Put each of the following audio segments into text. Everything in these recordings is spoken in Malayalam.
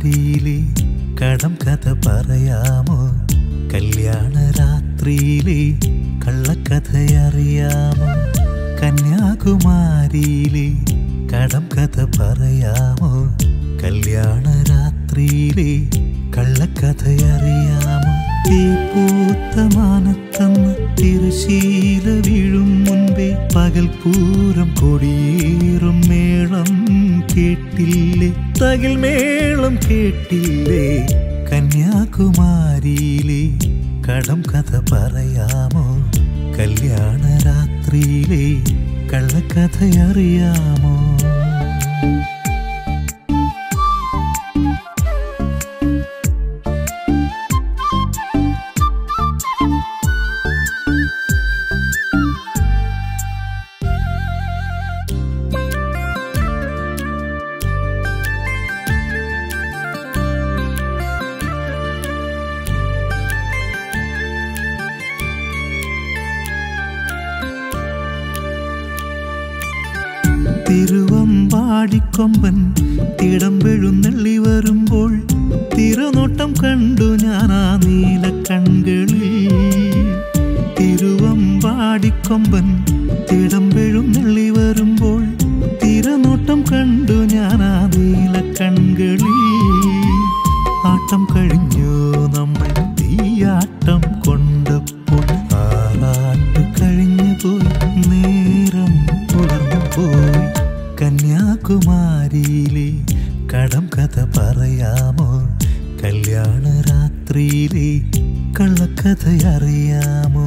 കന്യാകുമാരിയിലെ കടം കഥ പറയാമോ കല്യാണ രാത്രിയിലെ കള്ളക്കഥയറിയാമോ കന്യാകുമാരിയിലെ കടം കഥ പറയാമോ കല്യാണ രാത്രിയിലെ കള്ളക്കഥയറിയാമോ തീ പൂത്ത മാനത്തന്ന് തിരശീല വീഴും മുൻപേ പകൽ പൂരം കൊടിയേറും മേളം കേട്ടില്ലേ തകിൽ മേളം കേട്ടില്ലേ കന്യാകുമാരിയിലെ കടം കഥ പറയാമോ കല്യാണ രാത്രിയിലെ കള്ളക്കഥയറിയാമോ തിരുവമ്പാടിക്കൊമ്പൻ തിടമ്പെഴുന്നള്ളി വരുമ്പോൾ തിരുനോട്ടം കണ്ടു ഞാൻ ആ നീല കൺകളിൽ തിരുവമ്പാടിക്കൊമ്പൻ തിടമ്പെഴുന്നള്ളി വരുമ്പോൾ തിരുനോട്ടം കണ്ടു ഞാൻ ആ നീല കൺകളിൽ ആട്ടം കഴിഞ്ഞു നമ്മൾ തീയാട്ടം കൊണ്ടപ്പോൾ ആറാട്ട് കഴിഞ്ഞു പോയി നേരം പുലർന്നു പോയി കന്യാകുമാരിയിലെ കടം കഥ പറയാമോ കല്യാണ രാത്രിയിലെ കള്ളക്കഥ അറിയാമോ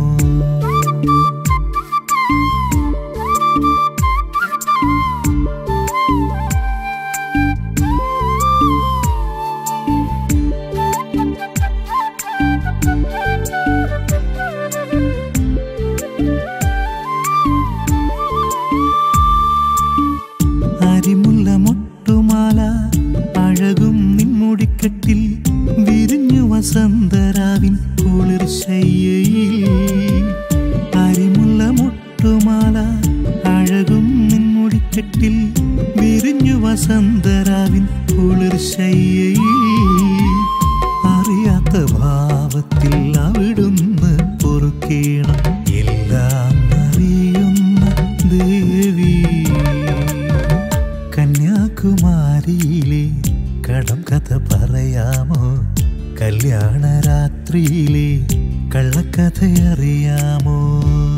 അരിമുല്ല മൊട്ടുമാല അഴകും നിൻമുടിക്കെട്ടിൽ വിരിഞ്ഞു വസന്തരാവിൻ കുളിർ ശയ്യയിൽ അരിമുല്ല മൊട്ടുമാല അഴകും നിൻമുടിക്കെട്ടിൽ വിരിഞ്ഞു വസന്തരാവിൻ കുളിർ ശയ്യയിൽ അറിയാത്ത ഭാവത്തിൽ അവിടുന്ന് പൊറുക്കേണം എല്ലാം അറിയുന്ന ദേവി കന്യാകുമാരിയിലെ കടം കഥ പറയാമോ കല്യാണ രാത്രിയിലെ കള്ളക്കഥയറിയാമോ